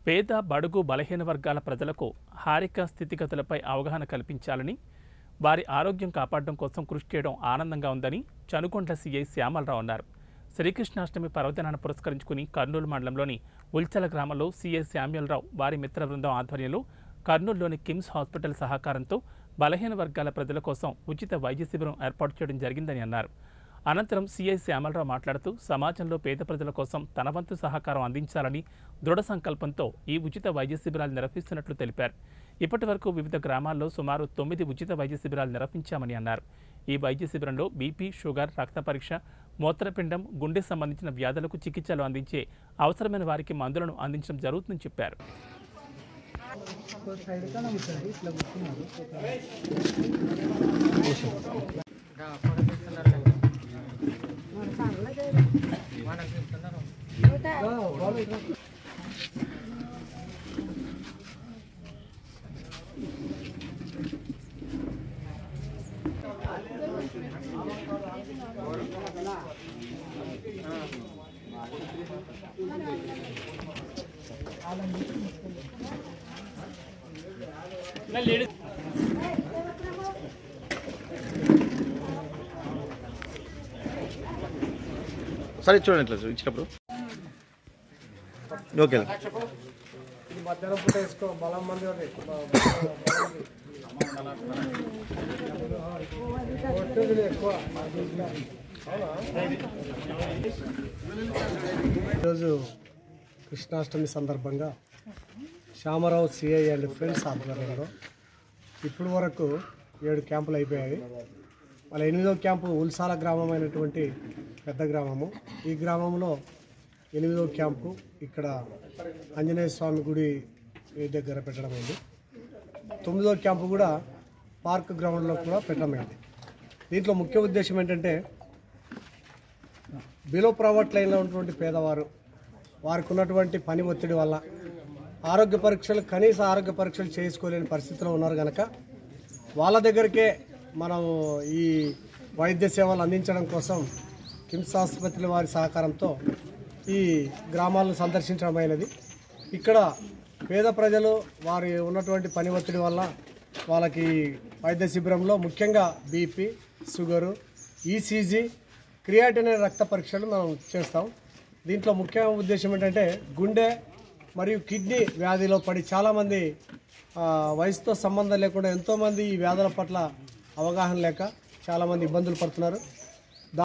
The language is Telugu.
పేద బడుగు బలహీన వర్గాల ప్రజలకు హారిక స్థితిగతులపై అవగాహన కల్పించాలని వారి ఆరోగ్యం కాపాడడం కోసం కృషి చేయడం ఆనందంగా ఉందని చనుకొండ సీఐ శ్యామలరావు అన్నారు శ్రీకృష్ణాష్టమి పర్వదినాన్ని పురస్కరించుకుని కర్నూలు మండలంలోని ఉల్చల గ్రామంలో సీఐ శామ్యులరావు వారి మిత్ర బృందం ఆధ్వర్యంలో కర్నూలులోని కిమ్స్ హాస్పిటల్ సహకారంతో బలహీన వర్గాల ప్రజల కోసం ఉచిత వైద్య శిబిరం ఏర్పాటు చేయడం జరిగిందని అన్నారు అనంతరం సీఐ శ్యామలరావు మాట్లాడుతూ సమాజంలో పేద ప్రజల కోసం తన వంతు సహకారం అందించాలని దృఢ సంకల్పంతో ఈ ఉచిత వైద్య శిబిరాలు నిర్వహిస్తున్నట్లు తెలిపారు ఇప్పటి వరకు వివిధ గ్రామాల్లో సుమారు తొమ్మిది ఉచిత వైద్య శిబిరాలు నిర్వహించామని అన్నారు ఈ వైద్య శిబిరంలో బీపీ షుగర్ రక్త పరీక్ష మూత్రపిండం గుండె సంబంధించిన వ్యాధులకు చికిత్సలు అందించే అవసరమైన వారికి మందులను అందించడం జరుగుతుందని చెప్పారు సరే చూడండి ఇట్లా ఇచ్చినప్పుడు ఓకే ఇది మధ్యాహ్నం పూట వేసుకో బలం మంది ఉంది. ఒత్తిడి ఎక్కువ ఈరోజు కృష్ణాష్టమి సందర్భంగా శ్యామరావు సిఐ అండ్ ఫ్రెండ్స్ ఆధ్వర్యంలో ఇప్పుడు వరకు ఏడు క్యాంపులు అయిపోయాయి వాళ్ళ ఎనిమిదవ క్యాంపు ఉల్సాల గ్రామం అయినటువంటి పెద్ద గ్రామము ఈ గ్రామంలో ఎనిమిదవ క్యాంపు ఇక్కడ ఆంజనేయ స్వామి గుడి దగ్గర పెట్టడం అయింది తొమ్మిదవ క్యాంపు కూడా పార్క్ గ్రౌండ్లో కూడా పెట్టడం అయింది దీంట్లో ముఖ్య ఉద్దేశం ఏంటంటే బిలో ప్రైవేట్ లైన్లో ఉన్నటువంటి పేదవారు వారికి ఉన్నటువంటి పని ఒత్తిడి వల్ల ఆరోగ్య పరీక్షలు కనీస ఆరోగ్య పరీక్షలు చేసుకోలేని పరిస్థితిలో ఉన్నారు కనుక వాళ్ళ దగ్గరికే మనం ఈ వైద్య సేవలు అందించడం కోసం కిమ్స్ ఆసుపత్రి వారి సహకారంతో ఈ గ్రామాలను సందర్శించడం అయినది ఇక్కడ పేద ప్రజలు వారి ఉన్నటువంటి పని ఒత్తిడి వల్ల వాళ్ళకి వైద్య శిబిరంలో ముఖ్యంగా బీపీ షుగరు ఈసీజీ క్రియాటిన్ అనే రక్త పరీక్షలు మనం చేస్తాం దీంట్లో ముఖ్య ఉద్దేశం ఏంటంటే గుండె మరియు కిడ్నీ వ్యాధిలో పడి చాలామంది ఆ, వయసుతో సంబంధం లేకుండా ఎంతోమంది ఈ వ్యాధుల పట్ల అవగాహన లేక చాలామంది ఇబ్బందులు పడుతున్నారు